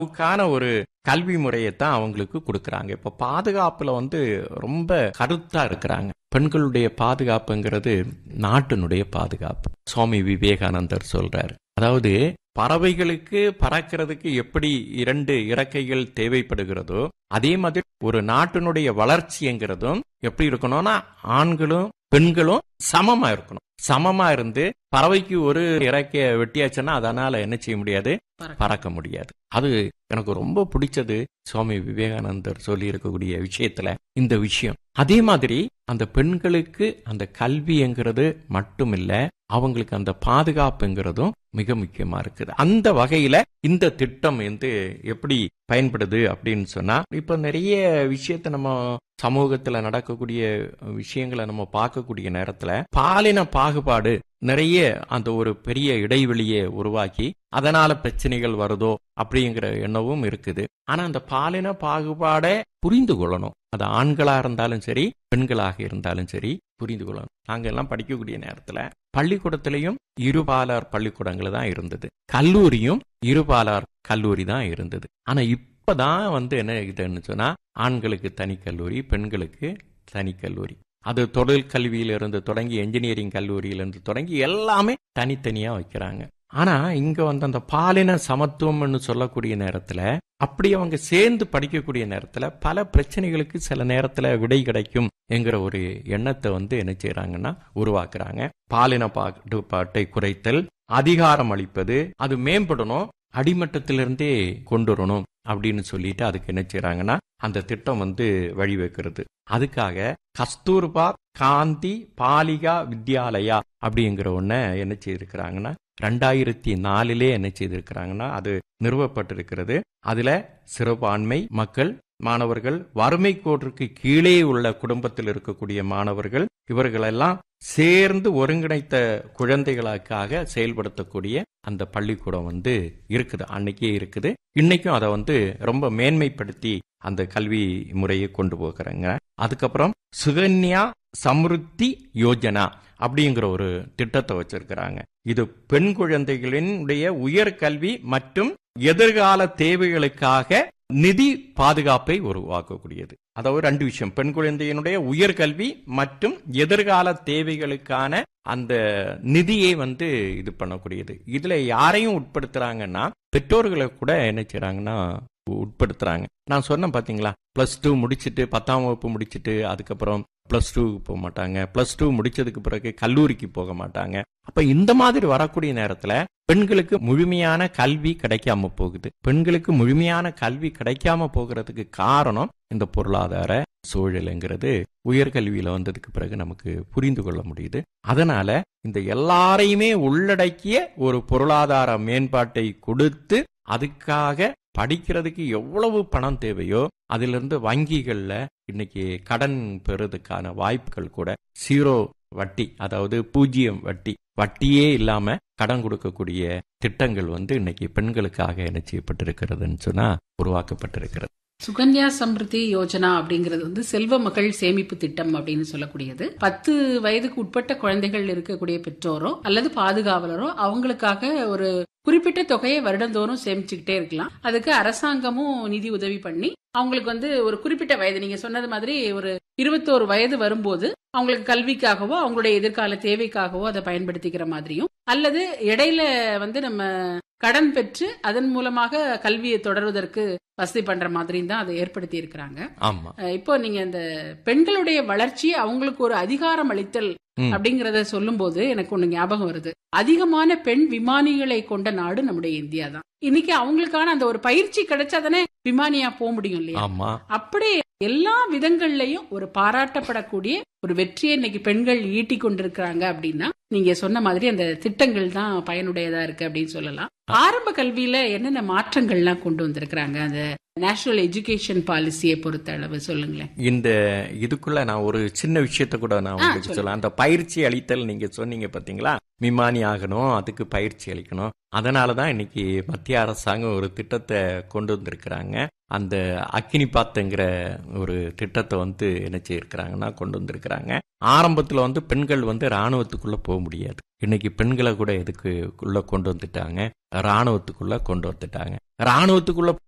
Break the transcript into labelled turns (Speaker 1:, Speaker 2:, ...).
Speaker 1: பாதுகாப்புக்கான ஒரு கல்வி முறையை தான் அவங்களுக்கு கொடுக்கறாங்க இப்ப பாதுகாப்புல வந்து ரொம்ப கருத்தா இருக்கிறாங்க பெண்களுடைய பாதுகாப்புங்கிறது நாட்டினுடைய பாதுகாப்பு சுவாமி விவேகானந்தர் சொல்றாரு அதாவது பறவைகளுக்கு பறக்கிறதுக்கு எப்படி இரண்டு இறக்கைகள் தேவைப்படுகிறதோ அதே மாதிரி ஒரு நாட்டினுடைய வளர்ச்சிங்கிறதும் எப்படி இருக்கணும்னா ஆண்களும் பெண்களும் சமமா இருக்கணும் சமமா இருந்து பறவைக்கு ஒரு இறக்கைய வெட்டியாச்சுன்னா அதனால என்ன செய்ய முடியாது பறக்க முடியாது அது எனக்கு ரொம்ப பிடிச்சது சுவாமி விவேகானந்தர் சொல்லி இருக்கக்கூடிய விஷயத்துல இந்த விஷயம் அதே மாதிரி அந்த பெண்களுக்கு அந்த கல்விங்கிறது மட்டும் இல்ல அவங்களுக்கு அந்த பாதுகாப்புங்கிறதும் மிக முக்கியமா இருக்குது அந்த வகையில இந்த திட்டம் வந்து எப்படி பயன்படுது அப்படின்னு சொன்னா இப்ப நிறைய விஷயத்த நம்ம சமூகத்துல நடக்கக்கூடிய விஷயங்களை நம்ம பார்க்கக்கூடிய நேரத்துல பாலின பாகுபாடு நிறைய அந்த ஒரு பெரிய இடைவெளியை உருவாக்கி அதனால பிரச்சனைகள் வருதோ அப்படிங்கிற எண்ணமும் இருக்குது ஆனா அந்த பாலின பாகுபாடை புரிந்து கொள்ளணும் அது ஆண்களா இருந்தாலும் சரி பெண்களாக இருந்தாலும் சரி புரிந்து கொள்ளணும் நாங்க எல்லாம் படிக்கக்கூடிய நேரத்துல பள்ளிக்கூடத்திலையும் இருபாலார் பள்ளிக்கூடங்கள் தான் இருந்தது கல்லூரியும் இருபாலார் கல்லூரி தான் இருந்தது ஆனா இப்பதான் வந்து என்ன இதுன்னு சொன்னா ஆண்களுக்கு தனி கல்லூரி பெண்களுக்கு தனி கல்லூரி அது தொழில் கல்வியிலிருந்து தொடங்கி என்ஜினியரிங் கல்லூரியிலிருந்து தொடங்கி எல்லாமே தனித்தனியா வைக்கிறாங்க ஆனா இங்க வந்து அந்த பாலின சமத்துவம்னு சொல்லக்கூடிய நேரத்துல அப்படி அவங்க சேர்ந்து படிக்கக்கூடிய நேரத்துல பல பிரச்சனைகளுக்கு சில நேரத்துல விடை கிடைக்கும் என்கிற ஒரு எண்ணத்தை வந்து என்ன செய்யறாங்கன்னா உருவாக்குறாங்க பாலின பாட்டுப்பாட்டை குறைத்தல் அதிகாரம் அளிப்பது அது மேம்படணும் அடிமட்டத்திலிருந்தே கொண்டு வரணும் அப்படின்னு சொல்லிட்டு அதுக்கு என்ன செய்யறாங்கன்னா அந்த திட்டம் வந்து வழிவகுக்கிறது அதுக்காக கஸ்தூர்பா காந்தி பாலிகா வித்யாலயா அப்படிங்கிற ஒன்ன என்ன செய்திருக்கிறாங்கன்னா ரெண்டாயிரத்தி நாலிலே என்ன செய்திருக்கிறாங்கன்னா அது நிறுவப்பட்டிருக்கிறது அதுல சிறுபான்மை மக்கள் மாணவர்கள் வறுமை கோட்டிற்கு கீழே உள்ள குடும்பத்தில் இருக்கக்கூடிய மாணவர்கள் இவர்களெல்லாம் சேர்ந்து ஒருங்கிணைத்த குழந்தைகளுக்காக செயல்படுத்தக்கூடிய அந்த பள்ளிக்கூடம் வந்து இருக்குது அன்னைக்கே இருக்குது இன்னைக்கும் அதை வந்து ரொம்ப மேன்மைப்படுத்தி அந்த கல்வி முறையை கொண்டு போகிறாங்க அதுக்கப்புறம் சுகன்யா சம்ருத்தி யோஜனா அப்படிங்கிற ஒரு திட்டத்தை வச்சிருக்கிறாங்க இது பெண் குழந்தைகளினுடைய உயர்கல்வி மற்றும் எதிர்கால தேவைகளுக்காக நிதி பாதுகாப்பை உருவாக்கக்கூடியது அதாவது ரெண்டு விஷயம் பெண் குழந்தையினுடைய உயர்கல்வி மற்றும் எதிர்கால தேவைகளுக்கான அந்த நிதியை வந்து இது பண்ணக்கூடியது இதுல யாரையும் உட்படுத்துறாங்கன்னா பெற்றோர்களை கூட என்ன செய்யறாங்கன்னா உட்படுத்துறாங்க நான் சொன்னேன் பாத்தீங்களா பிளஸ் டூ முடிச்சுட்டு பத்தாம் வகுப்பு முடிச்சுட்டு அதுக்கப்புறம் பிளஸ் டூ போக மாட்டாங்க பிளஸ் டூ முடிச்சதுக்கு பிறகு கல்லூரிக்கு போக மாட்டாங்க அப்ப இந்த மாதிரி வரக்கூடிய நேரத்துல பெண்களுக்கு முழுமையான கல்வி கிடைக்காம போகுது பெண்களுக்கு முழுமையான கல்வி கிடைக்காம போகிறதுக்கு காரணம் இந்த பொருளாதார சூழலுங்கிறது உயர்கல்வியில வந்ததுக்கு பிறகு நமக்கு புரிந்து கொள்ள முடியுது அதனால இந்த எல்லாரையுமே உள்ளடக்கிய ஒரு பொருளாதார மேம்பாட்டை கொடுத்து அதுக்காக படிக்கிறதுக்கு எவ்வளவு பணம் தேவையோ அதிலிருந்து வங்கிகள்ல இன்னைக்கு கடன் பெறுறதுக்கான வாய்ப்புகள் கூட ஜீரோ வட்டி அதாவது பூஜ்ஜியம் வட்டி வட்டியே இல்லாம கடன் கொடுக்கக்கூடிய திட்டங்கள் வந்து இன்னைக்கு பெண்களுக்காக என்ன செய்யப்பட்டிருக்கிறதுன்னு சொன்னா உருவாக்கப்பட்டிருக்கிறது
Speaker 2: சுகன்யா சம்ருதி யோஜனா அப்படிங்கிறது வந்து செல்வ மகள் சேமிப்பு திட்டம் அப்படின்னு சொல்லக்கூடியது பத்து வயதுக்கு உட்பட்ட குழந்தைகள் இருக்கக்கூடிய பெற்றோரோ அல்லது பாதுகாவலரோ அவங்களுக்காக ஒரு குறிப்பிட்ட தொகையை வருடந்தோறும் சேமிச்சுக்கிட்டே இருக்கலாம் அதுக்கு அரசாங்கமும் நிதி உதவி பண்ணி அவங்களுக்கு வந்து ஒரு குறிப்பிட்ட வயது நீங்க சொன்னது மாதிரி ஒரு இருபத்தோரு வயது வரும்போது அவங்களுக்கு கல்விக்காகவோ அவங்களுடைய எதிர்கால தேவைக்காகவோ அதை பயன்படுத்திக்கிற மாதிரியும் அல்லது இடையில வந்து நம்ம கடன் பெற்று அதன் மூலமாக கல்வியை தொடர்வதற்கு வசதி பண்ற மாதிரியும் தான் அதை ஏற்படுத்தி இருக்கிறாங்க
Speaker 1: ஆமா
Speaker 2: இப்போ நீங்க இந்த பெண்களுடைய வளர்ச்சி அவங்களுக்கு ஒரு அதிகாரம் அளித்தல்
Speaker 1: ம்.
Speaker 2: அப்படிங்கறத சொல்லும் போது எனக்கு ஒண்ணு ஞாபகம் வருது அதிகமான பெண் விமானிகளை கொண்ட நாடு நம்முடைய இந்தியா தான் இன்னைக்கு அவங்களுக்கான அந்த ஒரு பயிற்சி கிடைச்சாதானே விமானியா போக முடியும் இல்லையா
Speaker 1: ஆமா
Speaker 2: அப்படி எல்லா விதங்கள்லயும் ஒரு பாராட்டப்படக்கூடிய ஒரு வெற்றியை இன்னைக்கு பெண்கள் ஈட்டி கொண்டிருக்கிறாங்க அப்படின்னா நீங்க சொன்ன மாதிரி அந்த திட்டங்கள் தான் பயனுடையதா இருக்கு அப்படின்னு சொல்லலாம் ஆரம்ப கல்வியில என்னென்ன மாற்றங்கள்லாம் கொண்டு வந்திருக்கிறாங்க அந்த நேஷனல் எஜுகேஷன் பாலிசியை பொறுத்த அளவு சொல்லுங்களேன்
Speaker 1: இந்த இதுக்குள்ள நான் ஒரு சின்ன விஷயத்த கூட நான் உங்களுக்கு
Speaker 2: சொல்லுங்க.
Speaker 1: சொல்ல அந்த பயிற்சி அளித்தல் நீங்க சொன்னீங்க பாத்தீங்களா விமானி ஆகணும் அதுக்கு பயிற்சி அளிக்கணும் அதனாலதான் இன்னைக்கு மத்திய அரசாங்கம் ஒரு திட்டத்தை கொண்டு வந்திருக்கிறாங்க அந்த அக்கினி பாத்துங்கிற ஒரு திட்டத்தை வந்து என்ன செய்யிருக்கிறாங்கன்னா கொண்டு வந்திருக்கிறாங்க ஆரம்பத்துல வந்து பெண்கள் வந்து ராணுவத்துக்குள்ள போக முடியாது இன்னைக்கு பெண்களை கூட எதுக்கு உள்ள கொண்டு வந்துட்டாங்க ராணுவத்துக்குள்ள கொண்டு வந்துட்டாங்க ராணுவத்துக்குள்ள